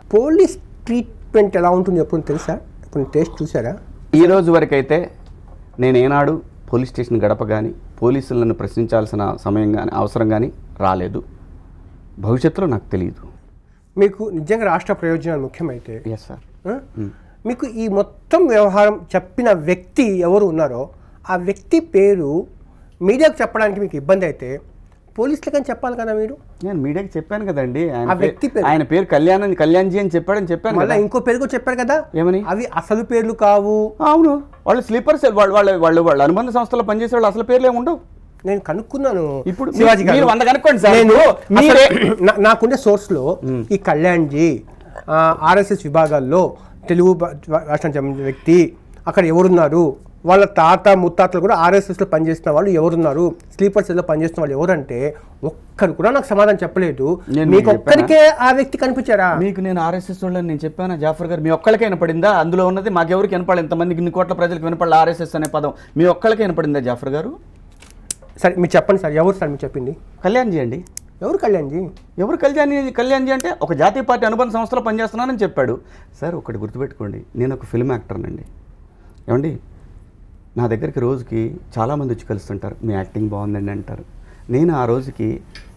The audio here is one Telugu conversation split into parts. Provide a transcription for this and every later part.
పోలీస్ ట్రీట్మెంట్ ఎలా ఉంటుంది ఎప్పుడు తెలుసా ఇప్పుడు టేస్ట్ చూసారా ఈ రోజు వరకైతే నేను ఏనాడు పోలీస్ స్టేషన్ గడప కానీ పోలీసులను ప్రశ్నించాల్సిన సమయం కానీ అవసరం కానీ రాలేదు భవిష్యత్తులో నాకు తెలియదు మీకు నిజంగా రాష్ట్ర ప్రయోజనాలు ముఖ్యమైతే ఎస్ సార్ ఆ? మీకు ఈ మొత్తం వ్యవహారం చెప్పిన వ్యక్తి ఎవరు ఉన్నారో ఆ వ్యక్తి పేరు మీడియాకు చెప్పడానికి మీకు ఇబ్బంది అయితే పోలీసులకని చెప్పాలి కదా మీరు నేను మీడియాకి చెప్పాను కదండి ఆయన ఆ పే- వ్యక్తి పేరు. ఆయన పేరు కళ్యాణ్ అని కళ్యాణ్జీ అని చెప్పాడని చెప్పాను మళ్ళీ కదా ఇంకో పేరు కూడా చెప్పారు కదా ఏమని అవి అసలు పేర్లు కావు అవును వాళ్ళు స్లీపర్ సెల్ వాళ్ళు వాళ్ళ వాళ్ళు వాళ్ళ అనుబంధ సంస్థలో పనిచేసే వాళ్ళు అసలు పేర్లు ఏమి ఉండవు నేను కనుక్కున్నాను ఇప్పుడు శివాజీ మీరు గారు వంద కనుక్కోండి సార్. నేను ఇప్పుడు మీరే అసలు- నా- నాకుండే సోర్స్లో ఈ కళ్యాణ్జీ ఆర్ఎస్ఎస్ విభాగాల్లో తెలుగు భా- రాష్ట్రం చెందిన వ్యక్తి అక్కడ ఎవరున్నారు వాళ్ళ తాత ముత్తాతలు కూడా ఆర్ఎస్ఎస్లో పనిచేస్తున్న వాళ్ళు ఎవరున్నారు స్లీపర్ సెల్లో పనిచేస్తున్న వాళ్ళు ఎవరంటే ఒక్కరు కూడా నాకు సమాధానం చెప్పలేదు నేను మీకు మీకు ఒక్కరికే ఆ వ్యక్తి కనిపించారా మీకు నేను ఆర్ఎస్ఎస్ వాళ్ళని నేను చెప్పాను జాఫర్ గారు మీ ఒక్కళ్ళకే వినపడిందా అందులో ఉన్నది మాకెవరికి వినపడలేదు ఇంతమందికి ఇన్ని కోట్ల ప్రజలకు వినపడలే ఆర్ఎస్ఎస్ అనే పదం మీ ఒక్కళ్ళకే వినపడిందా జాఫర్ గారు సరే మీరు చెప్పండి సార్ ఎవరు సార్ మీరు చెప్పింది కళ్యాణ్ చేయండి ఎవరు కళ్యాణ్జీ ఎవరు కళ్యాణ్ కళ్యాణ్జీ అంటే ఒక జాతీయ పార్టీ అనుబంధ సంస్థలో పనిచేస్తున్నానని చెప్పాడు సార్ ఒకటి గుర్తుపెట్టుకోండి నేను ఒక ఫిల్మ్ యాక్టర్నండి ఏమండి నా దగ్గరికి రోజుకి చాలామంది వచ్చి కలుస్తుంటారు మీ యాక్టింగ్ బాగుందండి అంటారు నేను ఆ రోజుకి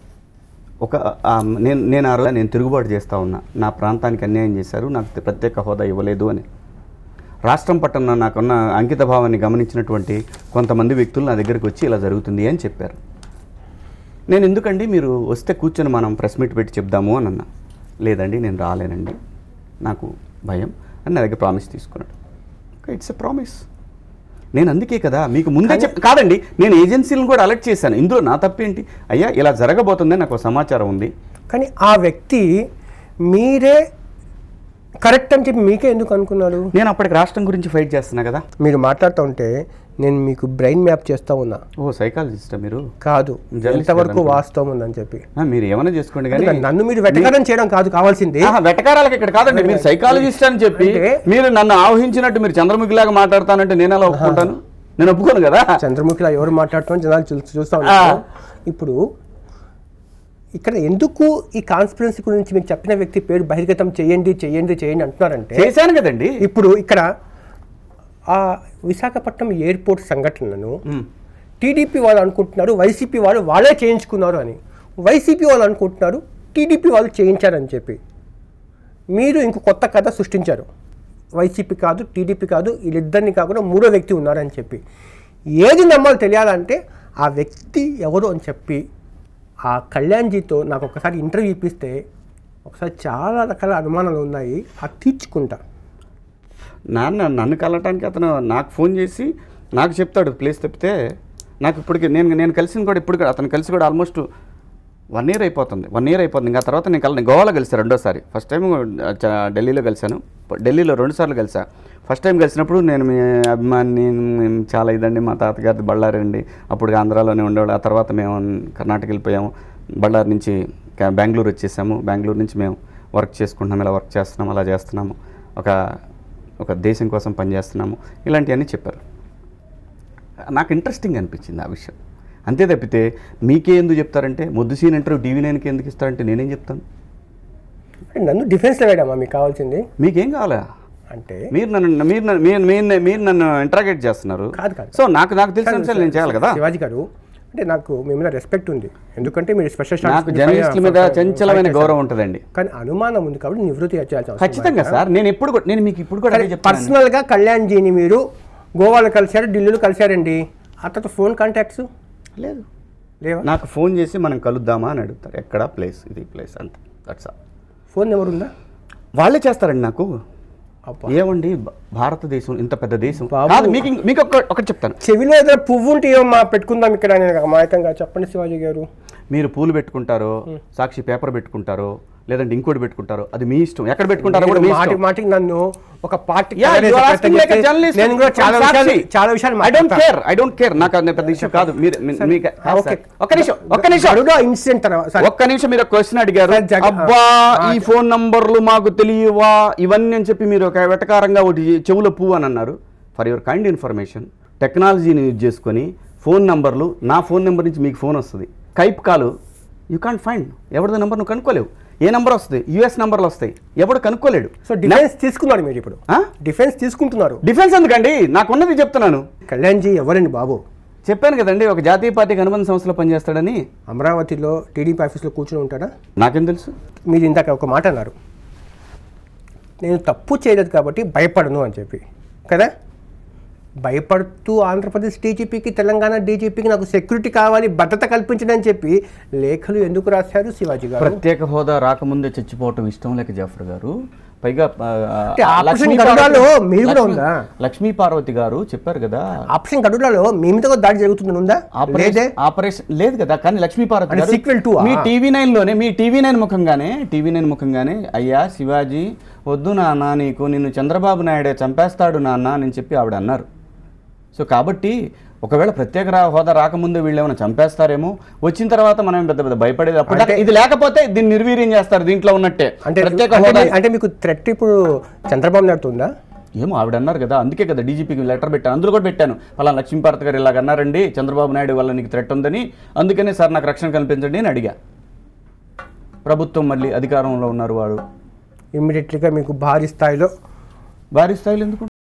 ఒక ఆ, నేను నేను ఆ రోజు నేను తిరుగుబాటు చేస్తూ ఉన్నా నా ప్రాంతానికి అన్యాయం చేశారు నాకు ప్రత్యేక హోదా ఇవ్వలేదు అని రాష్ట్రం పట్ల నాకున్న అంకిత భావాన్ని గమనించినటువంటి కొంతమంది వ్యక్తులు నా దగ్గరికి వచ్చి ఇలా జరుగుతుంది అని చెప్పారు నేను ఎందుకండి మీరు వస్తే కూర్చొని మనం ప్రెస్ మీట్ పెట్టి చెప్దాము అని అన్నా లేదండి నేను రాలేనండి నాకు భయం అని నా దగ్గర ప్రామిస్ తీసుకున్నాడు ఇట్స్ ఎ ప్రామిస్ నేను అందుకే కదా మీకు ముందే చెప్ కాదండి నేను ఏజెన్సీలను కూడా అలర్ట్ చేశాను ఇందులో నా తప్పేంటి అయ్యా ఇలా జరగబోతుందని నాకు ఒక సమాచారం ఉంది కానీ ఆ వ్యక్తి మీరే కరెక్ట్ అని చెప్పి మీకే ఎందుకు అనుకున్నారు నేను అప్పటికి రాష్ట్రం గురించి ఫైట్ చేస్తున్నా కదా మీరు మాట్లాడుతూ ఉంటే నేను మీకు బ్రెయిన్ మ్యాప్ చేస్తూ ఉన్నా ఓ సైకాలజిస్టా మీరు కాదు Journalist ఎంతవరకు కదా. వాస్తవం ఉందని చెప్పి ఆ, మీరు ఏమైనా చేసుకోండి కానీ నన్ను మీరు వెటకారం చేయడం కాదు కావాల్సింది ఆహా, వెటకారాలకు ఇక్కడ కాదండి మీరు సైకాలజిస్ట్ అని చెప్పి అంటే- మీరు నన్ను ఆవహించినట్టు మీరు చంద్రముఖిలాగా మాట్లాడతానంటే నేను ఎలా ఒప్పుకుంటాను నేను ఒప్పుకోను కదా చంద్రముఖిలో ఎవరు మాట్లాడుతామని జనాలు చూ చూస్తూ ఉన్నారు ఇప్పుడు ఇక్కడ ఎందుకు ఈ కాన్స్పిరెన్సీ గురించి మీకు చెప్పిన వ్యక్తి పేరు బహిర్గతం చేయండి చేయండి చేయండి అంటున్నారంటే చేశాను కదండి ఇప్పుడు ఇక్కడ ఆ విశాఖపట్నం ఎయిర్పోర్ట్ సంఘటనను ఉమ్. టీడీపీ వాళ్ళు అనుకుంటున్నారు వైసీపీ వాళ్ళు వాళ్ళే చేయించుకున్నారు అని వైసీపీ వాళ్ళు అనుకుంటున్నారు టీడీపీ వాళ్ళు చేయించారని చెప్పి మీరు ఇంకో కొత్త కథ సృష్టించారు వైసీపీ కాదు టీడీపీ కాదు వీళ్ళిద్దరిని కాకుండా మూడో వ్యక్తి ఉన్నారని చెప్పి ఏది నమ్మాలో తెలియాలంటే ఆ వ్యక్తి ఎవరు అని చెప్పి ఆ కళ్యాణ్జీతో నాకు ఒకసారి ఇంటర్వ్యూ ఇప్పిస్తే ఒకసారి చాలా రకాల అనుమానాలు ఉన్నాయి అది తీర్చుకుంటా నాన్న నన్ను కలవటానికి అతను నాకు ఫోన్ చేసి నాకు చెప్తాడు ప్లేస్ తప్పితే నాకు ఇప్పటికి నేను నేను కలిసింది కూడా ఇప్పుడు కూడా అతను కలిసి కూడా ఆల్మోస్ట్ వన్ ఇయర్ అయిపోతుంది వన్ ఇయర్ అయిపోతుంది ఇంకా తర్వాత నేను కల గోవాలో కలిసాను రెండోసారి ఫస్ట్ టైం చ- ఢిల్లీలో కలిశాను ఢిల్లీలో రెండు సార్లు కలిసా ఫస్ట్ టైం కలిసినప్పుడు నేను మీ అభిమాని మేము చాలా ఇదండి మా తాతగారిది బళ్ళారి అండి అప్పుడు ఆంధ్రాలోనే ఉండేవాడు ఆ తర్వాత మేము కర్ణాటక వెళ్ళిపోయాము బళ్ళారి నుంచి క- బెంగళూరు వచ్చేసాము బెంగళూరు నుంచి మేము వర్క్ చేసుకుంటున్నాము ఇలా వర్క్ చేస్తున్నాము అలా చేస్తున్నాము ఒక ఒక దేశం కోసం పనిచేస్తున్నాము ఇలాంటివన్నీ చెప్పారు నాకు ఇంట్రెస్టింగ్ అనిపించింది ఆ విషయం అంతే తప్పితే మీకే ఎందుకు చెప్తారంటే ముద్దు సీన్ ఇంటర్వ్యూ టీవీ నైన్కి ఎందుకు ఇస్తారంటే నేనేం చెప్తాను నన్ను డిఫెన్స్లో వేయడమ్మా మీకు కావాల్సింది మీకేం కావాలా అంటే మీరు నన్ను మీరు నన్ను మీరు మీరు మీరు నన్ను ఇంటరాగేట్ చేస్తున్నారు కాదు కాదు సో నాకు నాకు తెలిసిన అంశాలు నేను చేయాలి కదా శివాజీ గారు అంటే నాకు మీ మీద రెస్పెక్ట్ ఉంది ఎందుకంటే మీరు స్పెషల్ నాకు జర్నలిస్టుల మీద చంచలమైన గౌరవం ఉంటుందండి కానీ అనుమానం ఉంది కాబట్టి నివృత్తి చేయాల్సిన అవసరం ఖచ్చితంగా సార్ నేను ఎప్పుడు కూడా నేను మీకు ఇప్పుడు కూడా అదే చెప్తాను పర్సనల్ గా కళ్యాణ్ జీని మీరు గోవాలో కలిశారు ఢిల్లీలో కలిశారండి ఆ తర్వాత ఫోన్ కాంటాక్ట్స్ లేదు లేవా నాకు ఫోన్ చేసి మనం కలుద్దామా అని అడుగుతారు ఎక్కడ ప్లేస్ ఇది ప్లేస్ అంతే దట్స్ ఆల్ ఫోన్ నెంబర్ ఉందా వాళ్ళే చేస్తారండి నాకు అబ్బా. ఏమండి భ- భారతదేశం ఇంత పెద్ద దేశం బాబు. కాదు మీకు ఇంక- మీకు ఒక్క- ఒకటి చెప్తాను చెవిలో ఏదైనా పువ్వు ఉంటే ఏమో పెట్టుకుందాం ఇక్కడ నేను అమాయకంగా చెప్పండి శివాజీ గారు మీరు పూలు పెట్టుకుంటారో సాక్షి పేపర్ పెట్టుకుంటారో లేదంటే ఇంకోటి పెట్టుకుంటారో అది మీ ఇష్టం ఎక్కడ పెట్టుకుంటారో కూడా మీ మాటి ఇష్టం మాటికి నన్ను ఒక party Yeah, you are asking like a journalist నేను కూడా చాలా from విషయాలు Sakshi. చాలా విషయాలు I don't మాట్లాడతా. care. I don't care. నాకు అది పెద్ద ఇష్యూ కాదు మీరు మీ- మీకు ఆ, ఓకే. ఒక్క నిమిషం ఒక్క నిమిషం గరుడ ఇన్సిడెంట్ తర్వాత సరే. ఒక్క నిమిషం మీరు క్వశ్చన్ అడిగారు సార్, జగ- అబ్బా ఆ, ఈ ఫోన్ నంబర్లు మాకు తెలియవా ఇవన్నీ అని చెప్పి మీరు ఒక వెటకారంగా ఒకటి చెవుల పువ్వు అని అన్నారు ఫర్ యువర్ కైండ్ ఇన్ఫర్మేషన్ టెక్నాలజీని యూజ్ చేసుకొని ఫోన్ నంబర్లు నా ఫోన్ నెంబర్ నుంచి మీకు ఫోన్ వస్తుంది కైప్ కాల్ యూ కాంట్ ఫైండ్ ఎవరిదో నెంబర్ నువ్వు కనుక్కోలేవు ఏ నెంబర్ వస్తుంది యుఎస్ నెంబర్లు వస్తాయి ఎవడు కనుక్కోలేడు సో డిఫెన్స్ తీసుకున్నారు మీరు ఇప్పుడు ఆ? డిఫెన్స్ తీసుకుంటున్నారు డిఫెన్స్ ఎందుకండి నాకున్నది చెప్తున్నాను కళ్యాణ్జీ ఎవరండి బాబు చెప్పాను కదండి ఒక జాతీయ పార్టీకి అనుబంధ సంస్థలో పనిచేస్తాడని అమరావతిలో టీడీపీ ఆఫీస్లో కూర్చొని ఉంటాడా నాకేం తెలుసు మీరు ఇందాక ఒక మాట అన్నారు నేను తప్పు చేయలేదు కాబట్టి భయపడను అని చెప్పి కదా భయపడుతూ ఆంధ్రప్రదేశ్ డీజీపీకి తెలంగాణ డీజీపీకి నాకు సెక్యూరిటీ కావాలి భద్రత కల్పించడని చెప్పి లేఖలు ఎందుకు రాశారు శివాజీ గారు ప్రత్యేక హోదా రాకముందే చచ్చిపోవటం ఇష్టం లేక జాఫర్ గారు పైగా ఆ, అంటే ఆపరేషన్ లక్ష్మీ గరుడాలో పార్వతి- మీరు కూడా లక్ష్మీ- ఉందా? లక్ష్మీ పార్వతి గారు చెప్పారు కదా ఆప్షన్ గడులలో మీ మీద కూడా దాడి జరుగుతుంది ఉందా లేదే ఆపరేషన్ ఆపరేషన్ లేదు కదా కానీ లక్ష్మీ పార్వతి అంటే గారు sequel two ఆ? మీ టీవీ నైన్ లోనే మీ టీవీ నైన్ ముఖంగానే టీవీ నైన్ ముఖంగానే అయ్యా శివాజీ వద్దు నాన్న నీకు నిన్ను చంద్రబాబు నాయుడే చంపేస్తాడు నాన్న అని చెప్పి ఆవిడ అన్నారు సో కాబట్టి ఒకవేళ ప్రత్యేక రా- హోదా రాకముందు వీళ్ళు ఏమైనా చంపేస్తారేమో వచ్చిన తర్వాత మనం పెద్ద పెద్ద భయపడేది అప్పుడు అంటే- ఇది లేకపోతే దీన్ని నిర్వీర్యం చేస్తారు దీంట్లో ఉన్నట్టే అంటే ప్రత్యేక అంటే హోదా మీ- అంటే మీకు థ్రెట్ ఇప్పుడు చంద్రబాబు నాయుడు ఉందా ఏమో ఆవిడ అన్నారు కదా అందుకే కదా డీజీపీకి లెటర్ పెట్టాను అందులో కూడా పెట్టాను పలానా లక్ష్మీపార్వతి గారు ఇలాగ అన్నారండి చంద్రబాబు నాయుడు వల్ల నీకు థ్రెట్ ఉందని అందుకనే సార్ నాకు రక్షణ కల్పించండి అని అడిగా ప్రభుత్వం మళ్ళీ అధికారంలో ఉన్నారు వాడు ఇమ్మీడియట్లీగా మీకు భారీ స్థాయిలో భారీ స్థాయిలో ఎందుకు